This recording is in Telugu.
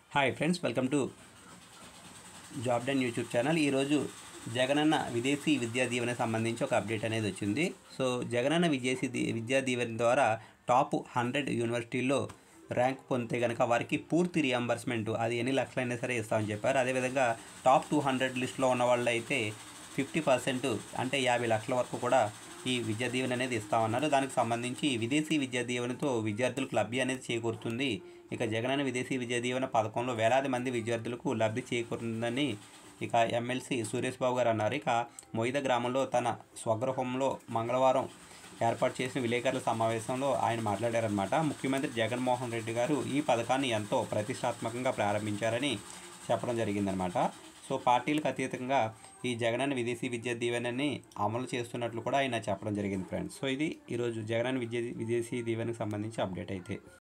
hi friends welcome to job done YouTube channel ఈరోజు జగనన్న విదేశీ విద్యా దీవెన సంబంధించి ఒక అప్డేట్ అనేది వచ్చింది సో జగనన్న విదేశీ దీ- విద్యా దీవెన ద్వారా టాప్ హండ్రెడ్ యూనివర్సిటీల్లో ర్యాంక్ పొందితే కనుక వారికి పూర్తి రియంబర్స్మెంట్ అది ఎన్ని లక్షలైనా సరే ఇస్తామని చెప్పారు అదేవిధంగా టాప్ టూ హండ్రెడ్ లిస్ట్లో ఉన్న వాళ్ళు అయితే ఫిఫ్టీ పర్సెంట్ అంటే యాభై లక్షల వరకు కూడా ఈ విద్యా దీవెన అనేది ఇస్తామన్నారు దానికి సంబంధించి విదేశీ విద్యా దీవెనతో విద్యార్థులకు లబ్ధి అనేది చేకూరుతుంది ఇక జగనన్న విదేశీ విద్యా దీవెన పథకంలో వేలాది మంది విద్యార్థులకు లబ్ధి చేకూరుతుందని ఇక ఎమ్మెల్సీ సురేష్ బాబు గారు అన్నారు ఇక మొయిద గ్రామంలో తన స్వగృహంలో మంగళవారం ఏర్పాటు చేసిన విలేకరుల సమావేశంలో ఆయన మాట్లాడారనమాట ముఖ్యమంత్రి జగన్మోహన్ రెడ్డి గారు ఈ పథకాన్ని ఎంతో ప్రతిష్టాత్మకంగా ప్రారంభించారని చెప్పడం జరిగిందనమాట సో పార్టీలకు అతీతంగా ఈ జగనన్న విదేశీ విద్యా దీవెనని అమలు చేస్తున్నట్లు కూడా ఆయన చెప్పడం జరిగింది ఫ్రెండ్స్ సో ఇది ఈరోజు జగనన్న విద్య విదేశీ దీవెనకు సంబంధించి అప్డేట్ అయితే